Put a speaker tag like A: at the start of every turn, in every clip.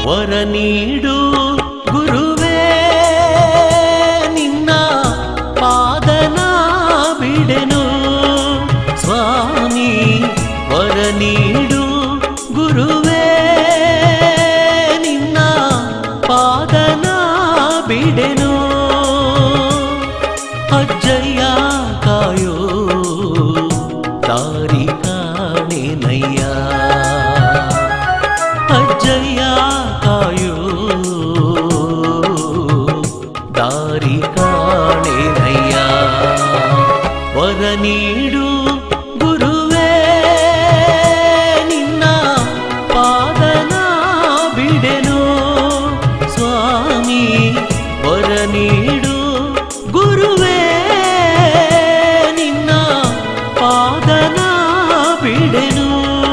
A: ವರ ನೀಡು ಗುರುವೇ ನಿನ್ನ ಪಾದನ ಬಿಡೆನು ಸ್ವಾಮಿ ವರ ನೀಡು ಗುರುವೇ ನಿನ್ನ ಪಾದನ ಬಿಡೆನು ಅಜ್ಜಯ್ಯ ಕಾಯೋ ದಾರಿ ಕಾಣೆನಯ್ಯ ಅಜ್ಜಯ್ಯ ಕಾಯೋ ದಾರಿ ಕಾಣೆನಯ್ಯ ವರ ನೀಡು ಗುರುವೇ ನಿನ್ನ ಪಾದನ ಬಿಡೆನು ಸ್ವಾಮಿ ವರ ನೀಡು ಗುರುವೇ ನಿನ್ನ ಪಾದನ ಬಿಡೆನು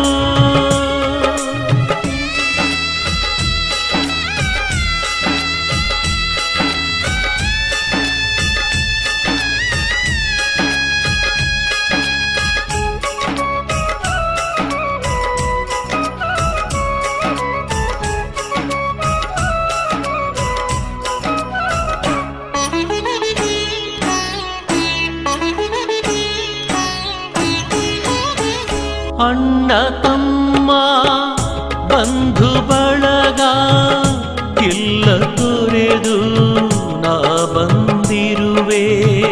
A: ಅಣ್ಣ ತಮ್ಮ ಬಂಧು ಬಳಗ ಇಲ್ಲ ತೊರೆದು ನಾ ಬಂದಿರುವೆ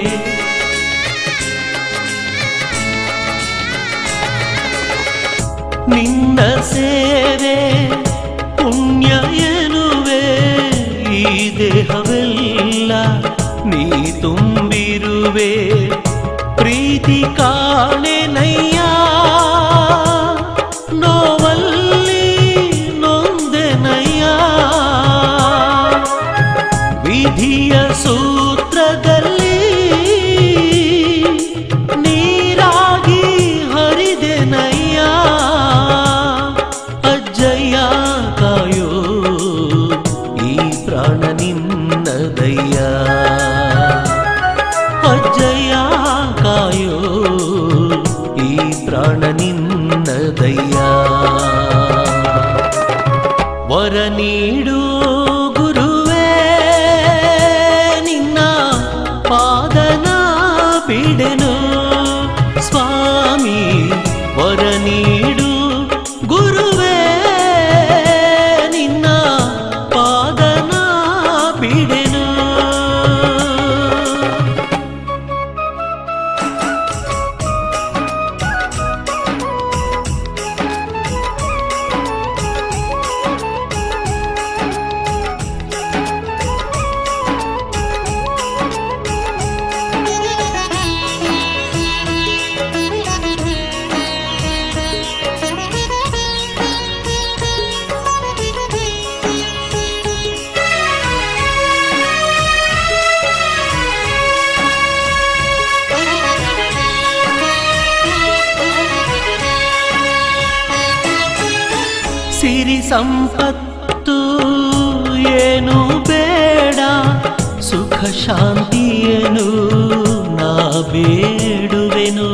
A: ನಿನ್ನ ಸೇವೆ ಪುಣ್ಯ ಎನ್ನುವೆ ಈ ದೇಹವೆಲ್ಲ ನೀ ತುಂಬಿರುವೆ ಪ್ರೀತಿ ಕಾಣೆನಯ್ಯ ನೋವಲ್ಲಿ ನೊಂದೆನಯ್ಯ ವಿಧಿಯ ಸೂತ್ರದಲ್ಲಿ ನೀರಾಗಿ ಹರಿದೆನಯ್ಯ ಅಜ್ಜಯ್ಯ ಕಾಯೋ ಈ ಪ್ರಾಣ ನಿನ್ನದಯ್ಯ ಅಜ್ಜಯ್ಯ ಕಾಯೋ ಈ ಪ್ರಾಣ ನಿನ್ನದಯ್ಯ ವರ ನೀಡು ಗುರುವೇ ನಿನ್ನ ಪಾದನ ಬಿಡೆನು ಸ್ವಾಮಿ ವರ ನೀಡು ಗುರುವೇ ನಿನ್ನ ಪಾದನ ಬಿಡೆನು ಸಿರಿ ಸಂಪತ್ತು ಏನು ಬೇಡ ಸುಖ ಶಾಂತಿಯನು ನಾ ಬೇಡುವೆನು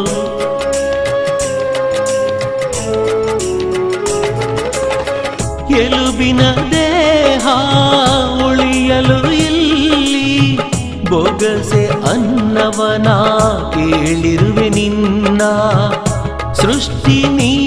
A: ಎಲುಬಿನ ದೇಹ ಉಳಿಯಲು ಇಲ್ಲಿ ಬೊಗಸೆ ಅನ್ನವನ ಕೇಳಿರುವೆ ನಿನ್ನ ಸೃಷ್ಟಿ ನೀ